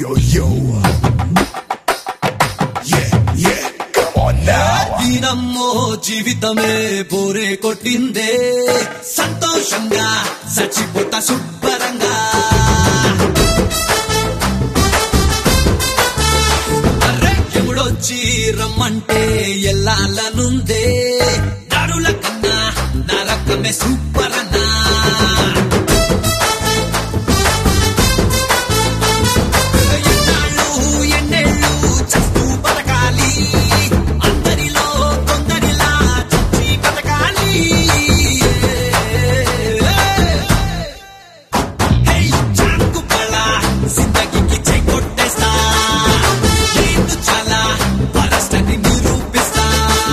yo, yo. Yeah, yeah, come on now. దీనమ్మో జీవితమే బోరే కొట్టిందే సంతోషంగా చచ్చిపోతా శుభ్రంగా అర్రే ఎముడొచ్చి రమ్మంటే ఎల్లాలనుందే దారుల కన్నా నరకమే సూపర్ అన్నా ఎన్నాళ్ళు ఎన్నేళ్ళు చస్తూ బతకాలి అందరిలో కొందరిలా చచ్చి బతకాలి హే చాకు పళ్ళ జిందగీకి చెక్కొట్టేస్తా నేను చాలా పరస్టని నిరూపిస్తా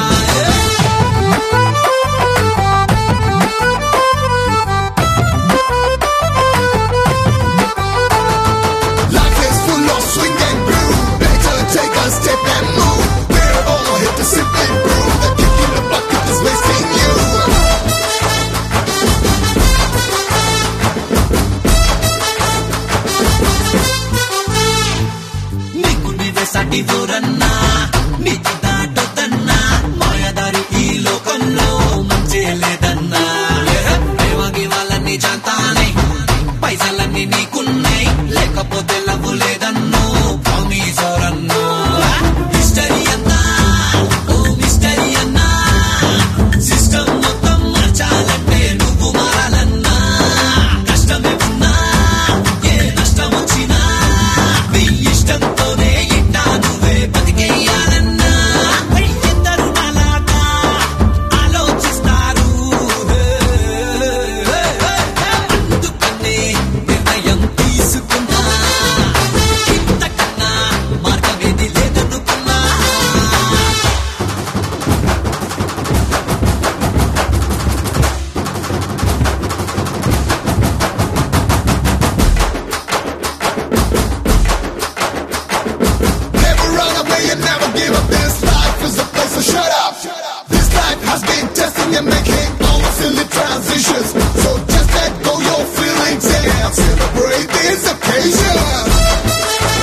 Life is full of swing and groove. Better take a step and move. We're all here to simply prove that kicking the bucket is wasting you. నీకు నీవే సాటి ఊరన్నా నీకు దాటొద్దన్నా మాయదారి ఈ లోకంలో మంచి లేదన్నా ప్రేమకి వాళ్ళని జాంతానే పైసలన్నీ నీకున్నాయి లేకపోతే లవ్వు లేదన్నో ప్రామిసోరన్నో హిస్టరీ అన్నా ఓ మిస్టరీ అన్నా సిస్టమ్ మొత్తం మార్చాలంటే నువ్వు మారాలన్నా కష్టమే ఉన్నా ఏ నష్టం వచ్చినా నీ ఇష్టంతోనే ఇట్టా నువ్వే బతికేయాలన్నా ఇద్దరు నాలాగా ఆలోచిస్తారు అందుకనే నిర్ణయం తీసుకున్నా ఇంతకన్నా మార్గమేది లేదనుకున్నా Never run away and never give up. This life is a place to shut up. This life has been testing and making all silly transitions. So just let go your feelings and celebrate this occasion.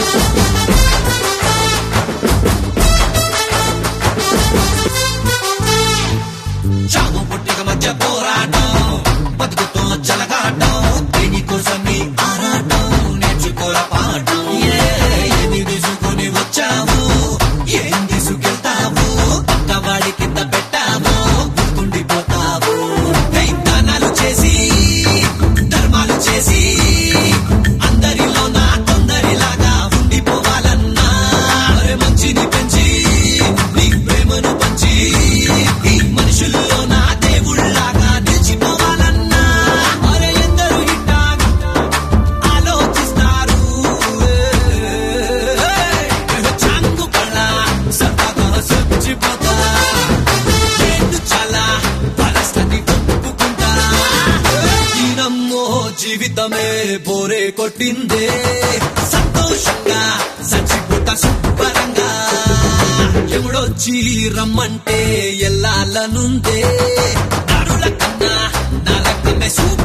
చావు పుట్టిక మధ్య పోరాటం బతుకుతో చలగాటం దీనికోసమే ఆరాటం నేర్చుకోర పాఠం ఏ, ఏమి తీసుకొని వచ్చావు ఏం తీసుకెళ్తావు పక్కవాడి కింద పెట్టావు గుర్తుండిపోతావు హే, దానాలు చేసి ధర్మాలు చేసి అందరిలో నా కొందరిలాగా ఉండిపోవాలన్నా అరే మంచిని పెంచి నీ ప్రేమను పంచి ఈ మనుషుల్లో నా దేవుళ్ళలాగా నిలిచిపోవాలన్నా అరే ఎందరూ ఇట్టాగా ఆలోచిస్తారు చాంగు పళ్ళ సరదాగా చచ్చిపోతా నేను చాలా పరస్థితి ఒప్పుకుంటా దీనమ్మో జీవితమే బోరే కొట్టిందే సంతోషంగా చచ్చిపోతా శుభ్రంగా ఎవడొచ్చి రమ్మంటే ఎల్లాలనుందే దారుల కన్నా నా రకమే సూపర్